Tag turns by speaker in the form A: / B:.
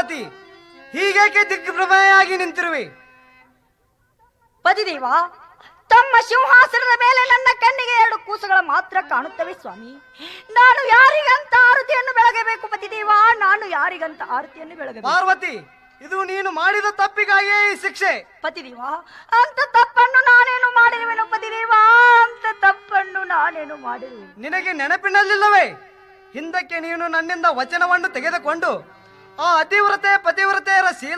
A: ಪಾರ್ವತಿ ಹೀಗೇಕೆ ದಿಗ್ಭ್ರಮೆಯಾಗಿ ನಿಂತಿರುವೆ
B: ಪತಿದೇವ ತಮ್ಮ ಸಿಂಹಾಸನದ ಮೇಲೆ ನನ್ನ ಕಣ್ಣಿಗೆ ಎರಡು ಕೂಸುಗಳ ಮಾತ್ರ ಕಾಣುತ್ತವೆ ಸ್ವಾಮಿ ನಾನು ಯಾರಿಗಂತ ಆರತಿಯನ್ನು ಬೆಳಗಬೇಕು ಪತಿದೇವ ನಾನು ಯಾರಿಗಂತ ಆರತಿಯನ್ನು ಬೆಳಗಬೇಕು
A: ಪಾರ್ವತಿ ಇದು ನೀನು ಮಾಡಿದ ತಪ್ಪಿಗಾಗಿಯೇ ಈ ಶಿಕ್ಷೆ
B: ಪತಿದೇವ ಅಂತ ತಪ್ಪನ್ನು ನಾನೇನು ಮಾಡಿರುವೆನು ಪತಿದೇವ ಅಂತ ತಪ್ಪನ್ನು ನಾನೇನು ಮಾಡಿರುವೆನು
A: ನಿನಗೆ ನೆನಪಿನಲ್ಲಿಲ್ಲವೇ ಹಿಂದಕ್ಕೆ ನೀನು ನನ್ನಿಂದ ವಚನವನ್ನು ತೆಗೆದುಕೊಂಡು ಆ ಅತಿವ್ರತೆ ಪತಿವ್ರತೆಯರ ಶೀಲ